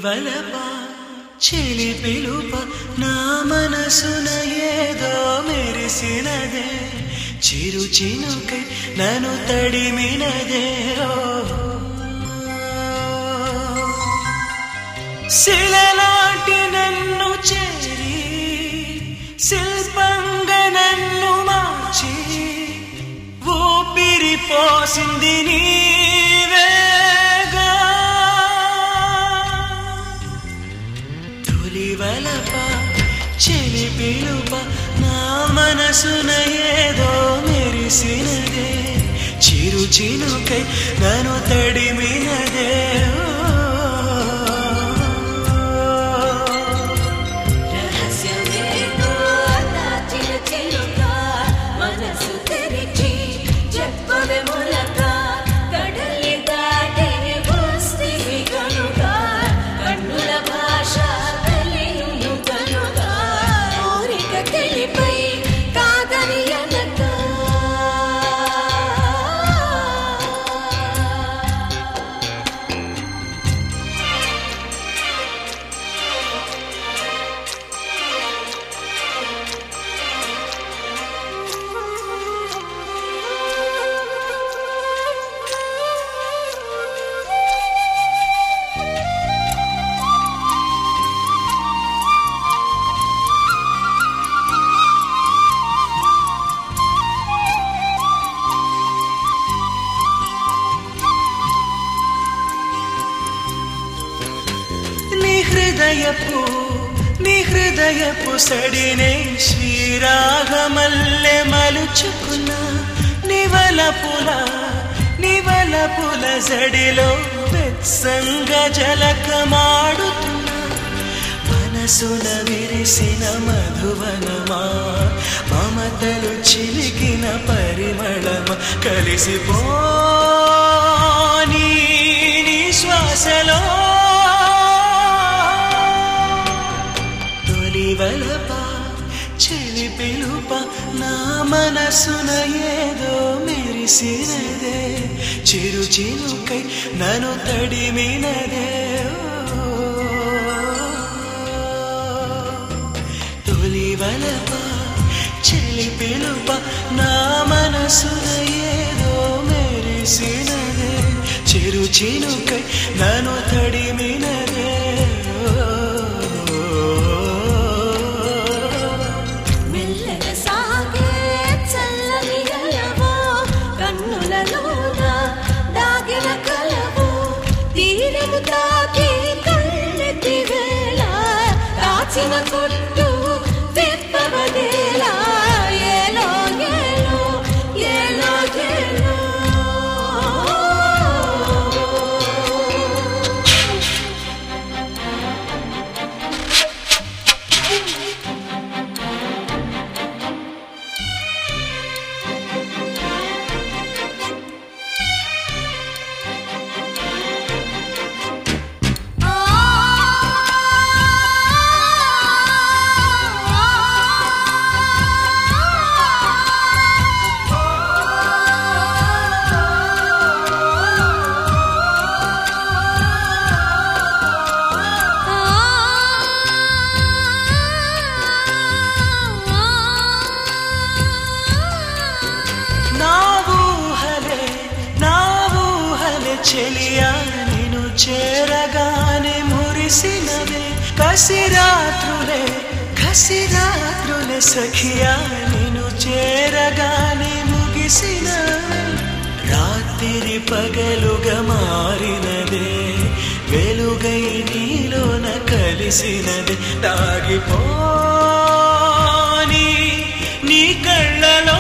వలప చెలి పిలుప నా మనసున ఏదో మెరిసినదే చిరు చినుకై నన్ను తడిమినదే ఓ. శిలలాంటి నన్ను చేరి శిల్పంగా నన్ను మార్చి ఊపిరి పోసింది నీవేగా తొలి వలప చెలి పిలుప నా మనసున ఏదో మెరిసినదే చిరు చినుకై నన్ను తడిమినదే రహస్యమేదో దాచిన చిలుక మనసు తెరిచి చెప్పవే మొలక కడలి దాటి వస్తివి కనుక కన్నుల భాష తెలియను కనుక కోరిక తెలిపై కాదని అనక నీ హృదయపు నీ హృదయపు సడినే శ్రీరాగమల్లె మలుచుకున్న నివలపుల నివలపుల జడిలో వెత్సంగ జలకమాడుతున్న మనసున విరిసిన మధువనమా మమతలు చిలికిన పరిమళమా కలిసిపో నీ నీ శ్వాసలో తొలి వలప చెలి పిలుప నా మనసున ఏదో మెరిసినదే చిరు చినుకై నన్ను తడిమినదే ఓ. తొలి వలప చెలి పిలుప నా మనసున ఏదో మెరిసినదే చిరు చినుకై నన్ను తడిమినదే మెల్లగా సాగే చల్లని గలవో కన్నులలోన దాగిన కలవో తీరము తాకి కళ్ళెత్తి వేళ దాచిన కొట్టు విప్పవదేలా ఏలో ఏలో ఏలో ఏలో నా ఊహలే నా ఊహలే చెలియా నిన్ను చేరగానే మురిసినవే కసిరాత్రులే కసిరాత్రులే సఖియా నిన్ను చేరగానే ముగిసినవే రాత్రి పగలుగా మారినదే వెలుగై నీలోన కలిసినదే దాగిపోని నీ కళ్ళలో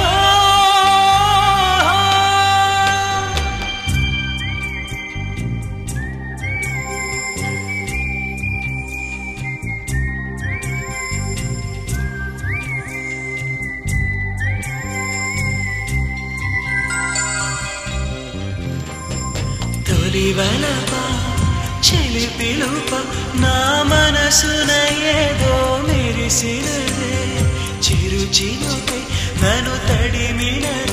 తొలి వలప చెలి పిలుప నా మనసున ఏదో మెరిసినదే చిరు చిరుకై నన్ను తడిమినదే